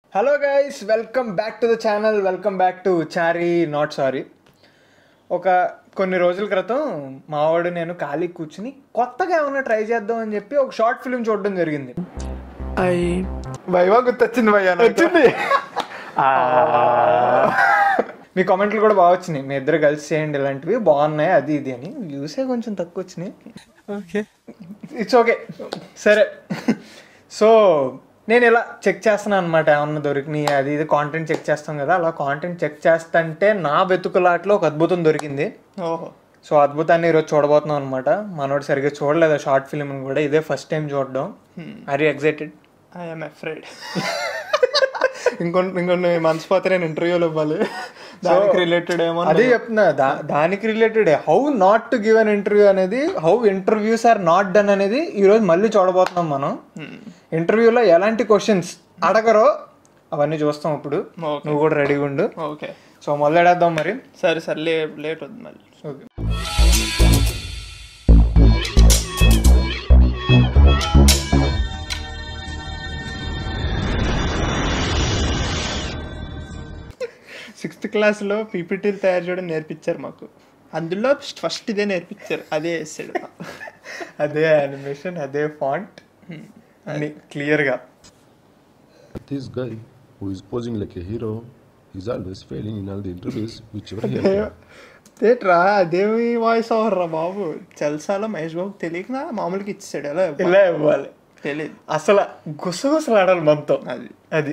Hello guys welcome back to the channel welcome back to Chari not sorry ఒక కొన్ని రోజుల క్రితం మావాడు నేను ఖాళీ కూర్చుని కొత్తగా ఏమైనా ట్రై చేద్దాం అని చెప్పి ఒక షార్ట్ ఫిల్మ్ చూడడం జరిగింది ఐ భయవా గుర్తొచ్చింది భయ్యా వచ్చింది మీ కామెంట్లు కూడా బాగా వచ్చినాయి మీ ఇద్దరు కలిసి చేయండి ఇలాంటివి బాగున్నాయి అది ఇది అని వ్యూసే కొంచెం తక్కువ వచ్చినాయి ఓకే ఇట్స్ ఓకే సరే సో నేను ఇలా చెక్ చేస్తున్నాను అనమాట ఏమన్నా దొరికినాయి అది ఇది కాంటెంట్ చెక్ చేస్తాం కదా అలా కాంటెంట్ చెక్ చేస్తుంటే నా వెతుకులాట్లో ఒక అద్భుతం దొరికింది ఓహో సో అద్భుతాన్ని ఈరోజు చూడబోతున్నాం అనమాట మనోడు సరిగ్గా చూడలేదు ఆ షార్ట్ ఫిల్మ్ కూడా ఇదే ఫస్ట్ టైం చూడడం are you excited I'm afraid ఇంకొన్ని ఇంకొన్ని మంత్స్ పోతే నేను ఇంటర్వ్యూలు ఇవ్వాలి దానికి రిలేటెడ్ ఏమో అదే చెప్తున్నా దా- దానికి related how not to give an interview అనేది how interviews are not done అనేది ఈ రోజు మళ్ళీ చూడబోతున్నాం మనం ఇంటర్వ్యూలో ఎలాంటి క్వశ్చన్స్ అడగరో అవన్నీ చూస్తాం ఇప్పుడు ఓకే నువ్వు కూడా రెడీగా ఉండు ఓకే సో మొదలెడేద్దాం మరి సరే సరే లే లేట్ వద్దు మళ్ళీ ఓకే సిక్స్త్ క్లాస్లో పీపీటీలు తయారు చేయడం నేర్పించారు మాకు అందులో ఫస్ట్ ఇదే నేర్పించారు అదే వేసాడు అదే యానిమేషన్ అదే ఫాంట్ అన్ని క్లియర్గా This guy, who is posing like a hero, is always failing in all the interviews whichever he attends. తేట్రా అదేమి వాయిస్ ఓవర్ రా బాబు చల్సాలో మహేష్ బాబు తెలియక మామూలుగా ఇచ్చాడు ఎలా ఇలా ఇవ్వాలి తెలియదు అసలు గుసగుసలాడాలి మనతో అది అది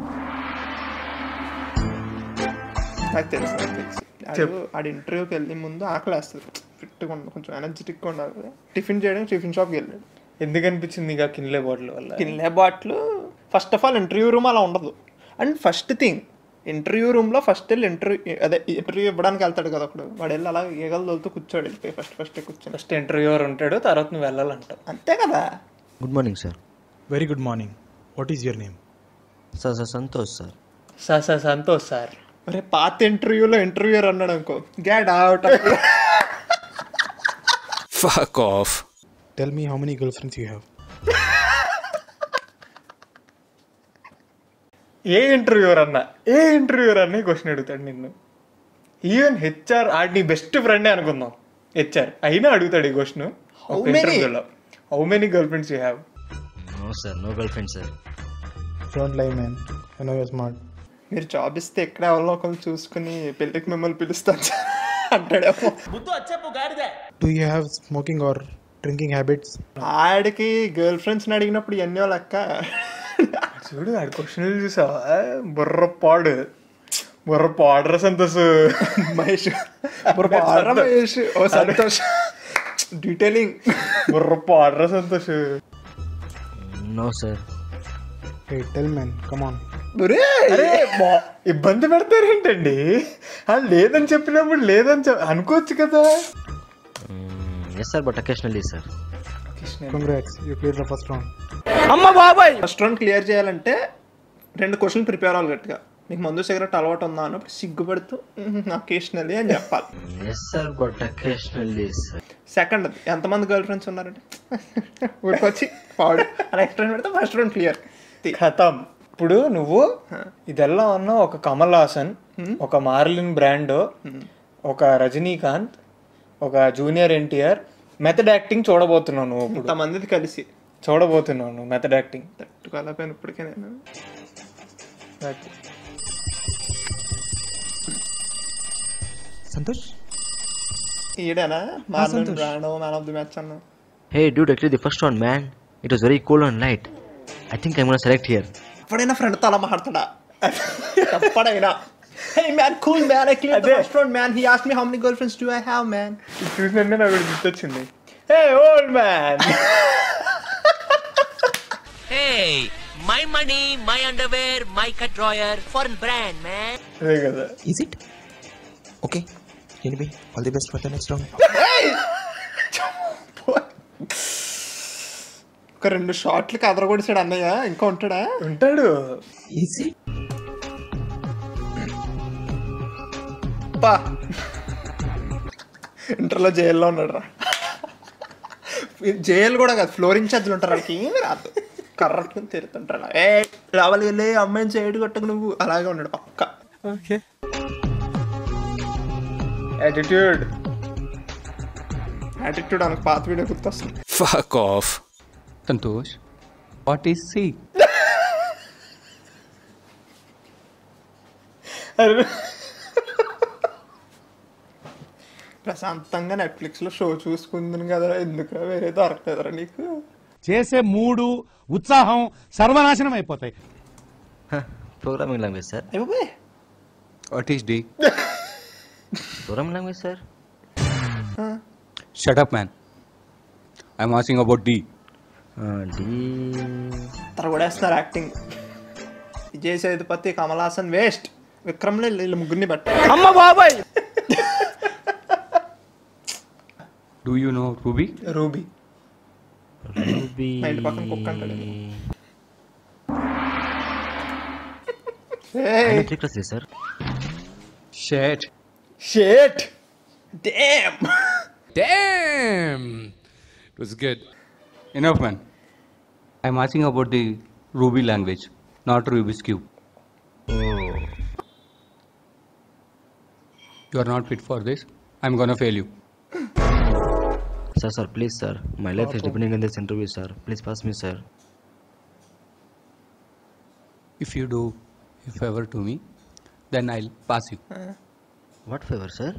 నాకు తెలుసు నాకు తెలుసు ఆడు ఆడి ఇంటర్వ్యూకి వెళ్ళే ముందు ఆకలి వేస్తుంది ఫిట్గా ఉండాలి కొంచెం ఎనర్జెటిక్గా ఉండాలి కదా టిఫిన్ చేయడం టిఫిన్ షాప్కి వెళ్ళాడు ఎందుకు అనిపించింది ఇక కిన్లే బాటిల్ వల్ల కిన్లే బాట్లు first of all interview room అలా ఉండదు అండ్ ఫస్ట్ థింగ్ ఇంటర్వ్యూ రూమ్లో ఫస్ట్ వెళ్ళి ఇంటర్వ్యూ అదే ఇంటర్వ్యూ ఇవ్వడానికి వెళ్తాడు కదా ఒకడు వాడు వెళ్ళి అలా ఈగలు తోలుతూ కూర్చోడు వెళ్ళిపోయి ఫస్ట్ ఫస్ట్ కూర్చొని ఫస్ట్ ఇంటర్వ్యూవర్ ఉంటాడు తర్వాత నువ్వు వెళ్ళాలంటావు అంతే కదా good morning sir Very good morning. What is your name? Sir sir Santosh sir sir sir Santosh sir అరే పాత ఇంటర్వ్యూలో ఇంటర్వ్యూర్ అన్నాడు అనుకో get out Fuck off. Tell me how many girlfriends you have. ఏ ఇంటర్వ్యూవర్ అన్నా ఏ ఇంటర్వ్యూవర్ అన్న క్వశ్చన్ అడుగుతాడు నిన్ను ఈవెన్ హెచ్ఆర్ ఆడి నీ బెస్ట్ ఫ్రెండే అనుకుందాం హెచ్ఆర్ అయినా అడుగుతాడు ఈ క్వశ్చన్ ఒక many? ఇంటర్వ్యూలో how many girl friends you have no sir no girl friend sir Don't lie, man. I know you're smart. మీరు జాబ్ ఇస్తే ఎక్కడ ఎవరిలో ఒకరు చూసుకుని పెళ్ళికి మిమ్మల్ని పిలుస్తాను అంటాడేమో Do you have smoking or drinking habits? ఆడికి గర్ల్ ఫ్రెండ్స్ని అడిగినప్పుడు ఎన్నో లెక్క చూడు ఆడి క్వశ్చన్లు చూసావా బుర్ర పాడు బుర్ర పాడరా సంతోష్ మహేష్ బుర్ర పాడరా మహేష్ ఓ సంతోష్ డీటెయిలింగ్ బుర్ర పాడరా Santosh no sir Hey, tell man. Come on. అరే బా- ఇబ్బంది పెడతారేంటండి ఆ, లేదని చెప్పినప్పుడు లేదని చెప్ అనుకోవచ్చు కదా yes sir but occasionally sir Congrats. You cleared the first round. First round clear చేయాలంటే రెండు క్వశ్చన్ ప్రిపేర్ అవ్వాలి గట్టిగా నీకు మందు సిగరెట్ అలవాటు ఉందా అన్నప్పుడు సిగ్గుపడుతూ అకేషనల్లీ అని చెప్పాలి yes sir but occasionally sir second ఎంతమంది గర్ల్ ఫ్రెండ్స్ ఉన్నారంటే ఊరికొచ్చి పాడు అలా ఎక్స్ట్రా పెడితే ఫస్ట్ రౌండ్ క్లియర్ ఖతం ఇప్పుడు నువ్వు ఇదెల్లా ఉన్న ఒక కమల్ హాసన్ ఒక మార్లిన్ బ్రాండో ఒక రజనీకాంత్ ఒక జూనియర్ ఎన్టీఆర్ మెథడ్ యాక్టింగ్ చూడబోతున్నావు నువ్వు ఇప్పుడు ఇంతమందిది కలిసి చూడబోతున్నావు నువ్వు మెథడ్ యాక్టింగ్ తట్టుకోలేకపోయిన ఇప్పటికే నేను Santosh? ఈడేనా Marlon Brando man of the match అన్నా hey dude actually the first round man it was very cool and light I think I'm gonna select here ఎప్పుడైనా ఫ్రెండ్తో అలా మాట్లాడతాడా ఎప్పుడైనా hey man cool man I clear the first round man he ask me how many girl friends do I have man చూసినంటే నాకు గుర్తొచ్చింది hey old man Hey, my money, my underwear, my cut drawer, foreign brand, man. అదే కదా Is it? Okay. Anyway, all the best for the next round. ఒక రెండు షార్ట్లు కదర కొడిసాడు అన్నయ్య ఇంకా ఉంటాడా ఉంటాడు Is it? పా ఇంటర్లో జైల్లో ఉన్నాడు రా జైలు కూడా కాదు ఫ్లోర్ ఇన్ఛార్జ్లు ఉంటారు వాళ్ళకి ఏమి రాదు కర్రట్టుకుని తిరుగుతుంటారు ఏ రావాలి వెళ్ళి అమ్మాయిని సైడ్ కొట్టకు నువ్వు అలాగే ఉన్నాడు పక్క ఓకే యాటిట్యూడ్ యాటిట్యూడ్ అనకు పాత వీడియో గుర్తొస్తుంది Fuck off. Santosh, what is C? ప్రశాంతంగా నెట్ఫ్లిక్స్లో షో చూసుకుందని కదా ఎందుకు వేరే దొరకలేదురా నీకు చేసే మూడు ఉత్సాహం సర్వనాశనం అయిపోతాయి Programming language, sir. అయిపోయి What is D? Programming language, sir. Shut up, man. I'm asking about D. Uh, D. తరగడేస్తున్నారు యాక్టింగ్ విజయ్ సేతుపతి కమల్ హాసన్ వేస్ట్ విక్రమ్లో వీళ్ళ ముగ్గురిని బట్ట అమ్మ బాబాయ్ Do you know Ruby? Ruby Ruby. మా ఇంటి పక్కన కుక్క అంటాడు I know three classes, sir. Shit. Shit damn Damn. It was good. Enough, man. I'm asking about the Ruby language, not Rubik's Cube. You are not fit for this. I'm gonna fail you. Sir, sir, please, sir. My life is depending on this interview, sir. Please pass me, sir. If you do a favor to me, then I'll pass you. What favor, sir?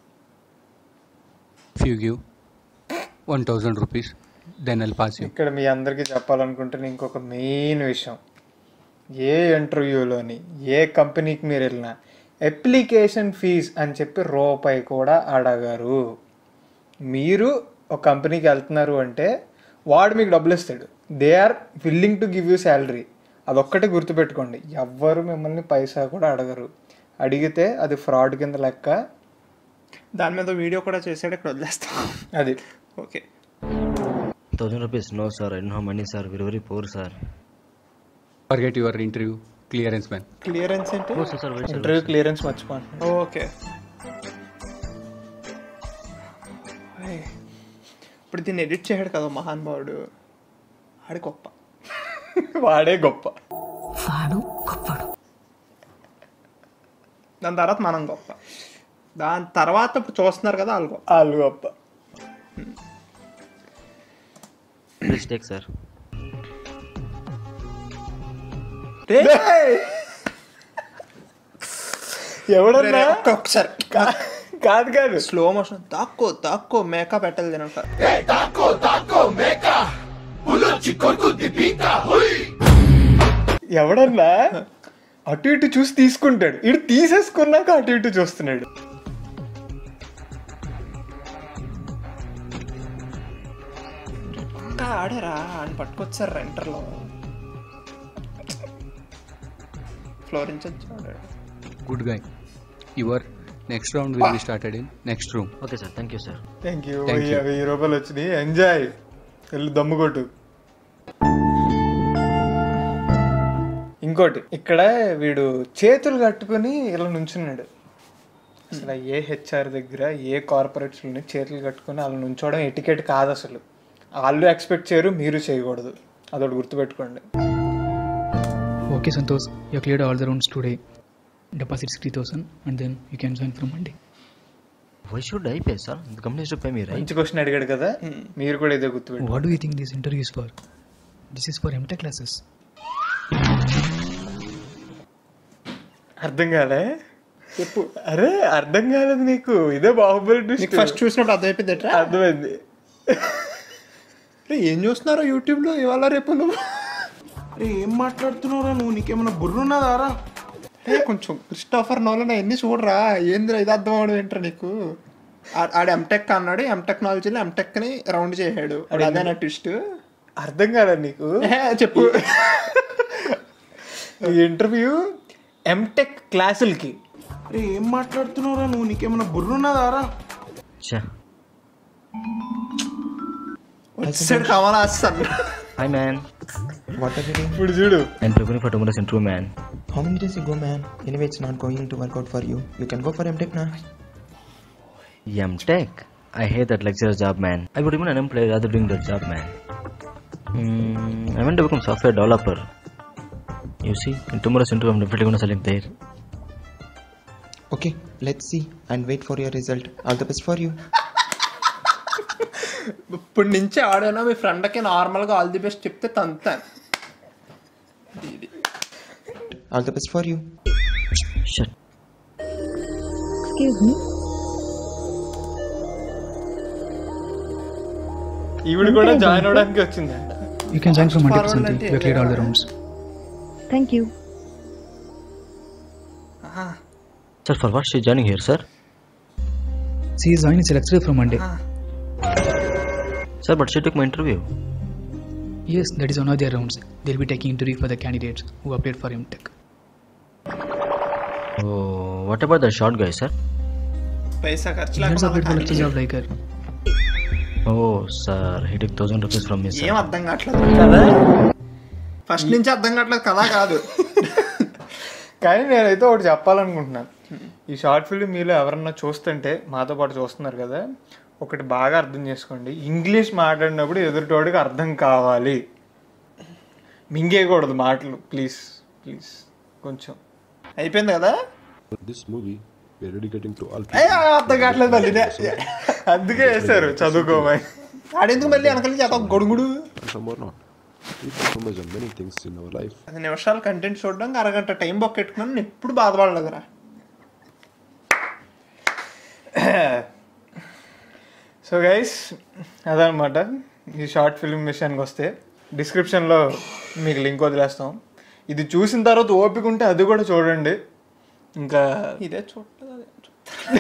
If you give 1000 rupees, then I'll pass you. ఇక్కడ మీ అందరికీ చెప్పాలనుకుంటే ఇంకొక main విషయం ఏ ఇంటర్వ్యూలోని ఏ కంపెనీకి మీరు వెళ్ళినా application fees అని చెప్పి రూపాయి కూడా అడగరు మీరు ఒక కంపెనీకి వెళ్తున్నారు అంటే వాడు మీకు డబ్బులు ఇస్తాడు they are willing to give you salary అదొక్కటే గుర్తుపెట్టుకోండి ఎవ్వరు మిమ్మల్ని పైసా కూడా అడగరు అడిగితే అది ఫ్రాడ్ కింద లెక్క దాని మీద వీడియో కూడా చేసాడు ఇక్కడ వదిలేస్తాం అది okay Thousand rupees? No, sir. I don't have money, sir. We're very poor, sir. Forget your interview clearance, man. Clearance ఏంటి Oh, sir, sir, wait, sir. Interview clearance మర్చిపోండి ఓకే ఏయ్, ఇప్పుడు దీన్ని ఎడిట్ చేయడు కదా మహానుభావుడు ఆడి గొప్ప వాడే గొప్ప దాని తర్వాత మనం గొప్ప దాని తర్వాత ఇప్పుడు చూస్తున్నారు కదా వాళ్ళు గొప్ప వాళ్ళు గొప్ప Please take, sir. ఎవడన్నా ఒక్కసారి కాదు కాదు స్లో మోషన్ దాక్కో దాక్కో మేకప్ పెట్టాలి తినక ఎవడన్నా అటు ఇటు చూసి తీసుకుంటాడు ఇటు తీసేసుకున్నాక అటు ఇటు చూస్తున్నాడు ఇంకా ఆడారా అని పట్టుకొచ్చారు రెంటర్లో ఫ్లోరెన్స్ వచ్చి ఆడాడు Good guy. Your next round will be started in next room. Okay, sir. Thank you, sir. Thank you Thank you. వెయ్యి రూపాయలు వచ్చినాయి ఎంజాయ్ వెళ్ళి దమ్ము కొట్టు ఇంకోటి ఇక్కడ వీడు చేతులు కట్టుకొని ఇలా నుంచున్నాడు అసలు ఏ హెచ్ఆర్ దగ్గర ఏ కార్పొరేట్స్లోని చేతులు కట్టుకొని అలా నుంచోవడం ఎటికెట్ కాదు అసలు వాళ్ళు ఎక్స్పెక్ట్ చేయరు మీరు చేయకూడదు అదొకటి గుర్తుపెట్టుకోండి Okay, Santosh, you cleared all the rounds today. Deposit 6000 and then you can join from Monday. Why should I pay, sir? The company has to pay me, right? మంచి క్వశ్చన్ అడిగాడు కదా మీరు కూడా ఇదే గుర్తుపెట్టు What do you think this interview is for? This is for MTech classes. అర్థం కాలే చెప్పు అరే అర్థం కాలేదు నీకు ఇదే బాహుబలి twist. నీకు ఫస్ట్ చూసినప్పుడు అర్థమైపోయింది ఎట్రా అర్థమైంది అరే ఏం చూస్తున్నారో యూట్యూబ్లో ఇవాళ రేపు నువ్వు అరే ఏం మాట్లాడుతున్నావురా నువ్వు నీకేమైనా బుర్రున్నదారా అరే కొంచెం క్రిస్టోఫర్ నోలన్ అవన్నీ చూడరా ఏందిరా ఇది అర్థం అవడం ఏంట్రా నీకు ఆ- ఆడు ఎంటెక్ అన్నాడు ఎం టెక్నాలజీలో ఎంటెక్ ని రౌండ్ చేసాడు అదేనా ట్విస్ట్ అర్థం కాలేదు నీకు చెప్పు ఈ ఇంటర్వ్యూ ఎంటెక్ క్లాసులకి అరే ఏం మాట్లాడుతున్నావురా నువ్వు నీకేమైనా బుర్రున్నదారా Cha. వచ్చాడు Kamal Haasan Hi, man. What are you doing? ఇప్పుడు చూడు I'm preparing for tomorrow's interview, man. How many days you go, man? Anyway, it's not going to work out for you. You can go for MTech now. Tech. I hate that lecturer job, man. I would even unemployed rather doing that job, man. Hmm, I want to become software developer. You see, in tomorrow's interview, I'm definitely going to select there. Okay, let's see and wait for your result. All the best for you. ఇప్పుడు నుంచి ఆడైనా మీ ఫ్రెండ్కి నార్మల్గా all the best చెప్తే తంతాను All the best for you. Shut. Excuse me. ఈవిడ కూడా join అవడానికి వచ్చిందంట You can join from Monday to forward Sunday. అంటే We have cleared all the rounds. Thank you. Sir, for what she is joining here, sir? She is joining selected from Monday. Sir, but she took my interview. Yes, that is one of their rounds. They'll be taking interview for the candidates who applied for MTech. Oh, what about the short guy, sir? పైసా ఖర్చు Let's లేకుండా applied for lecture job like her. Oh, sir, he took thousand rupees from me, sir. ఏం అర్థం కావట్లేదు కదా first నుంచి అర్థం కావట్లేదు కదా కాదు కానీ నేనైతే ఒకటి చెప్పాలనుకుంటున్నాను ఈ షార్ట్ ఫిల్మ్ మీలో ఎవరన్నా చూస్తుంటే మాతో పాటు చూస్తున్నారు కదా ఒకటి బాగా అర్థం చేసుకోండి ఇంగ్లీష్ మాట్లాడినప్పుడు ఎదుటివాడికి అర్థం కావాలి మింగేయకూడదు మాటలు ప్లీజ్ ప్లీజ్ కొంచెం అయిపోయింది కదా This movie, we are dedicating to all ఏ, అర్థం కావట్లేదు మళ్ళీ ఇదే. అందుకే వేశారు చదువుకోమని ఆడెందుకు మళ్ళీ వెనకాల చేత గొడుగుడు and some are not. We compromise on many things in our life. పది నిమిషాలు కంటెంట్ చూడడానికి అరగంట టైం బొక్కెట్టుకున్నాను నేను ఎప్పుడు బాధపడలేదురా సో గైస్ అదనమాట ఈ షార్ట్ ఫిల్మ్ విషయానికి వస్తే డిస్క్రిప్షన్లో మీకు లింక్ వదిలేస్తాం ఇది చూసిన తర్వాత ఓపిక ఉంటే అది కూడా చూడండి ఇంకా ఇదే చూడలేదు అదే చూడలేదు.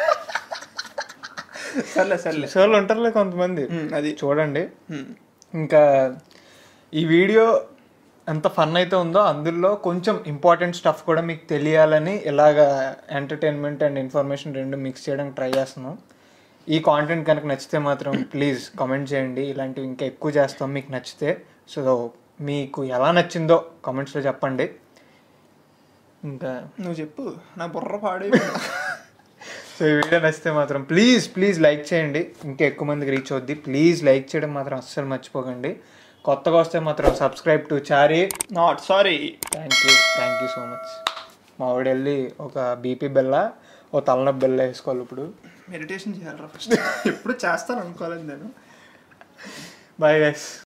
సర్లే సర్లే షోలు ఉంటారులే కొంతమంది ఉమ్, అది చూడండి ఉమ్. ఇంకా ఈ వీడియో ఎంత ఫన్ అయితే ఉందో అందులో కొంచెం ఇంపార్టెంట్ స్టఫ్ కూడా మీకు తెలియాలని ఇలాగ ఎంటర్టైన్మెంట్ అండ్ ఇన్ఫర్మేషన్ రెండు మిక్స్ చేయడానికి ట్రై చేస్తున్నాం ఈ కాంటెంట్ కనుక నచ్చితే మాత్రం ప్లీజ్ కామెంట్ చేయండి ఇలాంటివి ఇంకా ఎక్కువ చేస్తాం మీకు నచ్చితే సో మీకు ఎలా నచ్చిందో కామెంట్స్లో చెప్పండి ఇంకా నువ్వు చెప్పు నా బుర్ర పాడే సో ఈ వీడియో నచ్చితే మాత్రం ప్లీజ్ ప్లీజ్ లైక్ చేయండి ఇంకా ఎక్కువ మందికి రీచ్ అవుద్ది ప్లీజ్ లైక్ చేయడం మాత్రం అస్సలు మర్చిపోకండి కొత్తగా వస్తే మాత్రం subscribe to Chari not sorry thank you thank you so much మా వాడు వెళ్ళి ఒక బీపీ బెల్ల ఓ తలనొప్పి బెల్ల వేసుకోవాలి ఇప్పుడు మెడిటేషన్ చేయాలరా ఫస్ట్ ఎప్పుడు చేస్తాను అనుకోలేదు నేను బాయ్ గైస్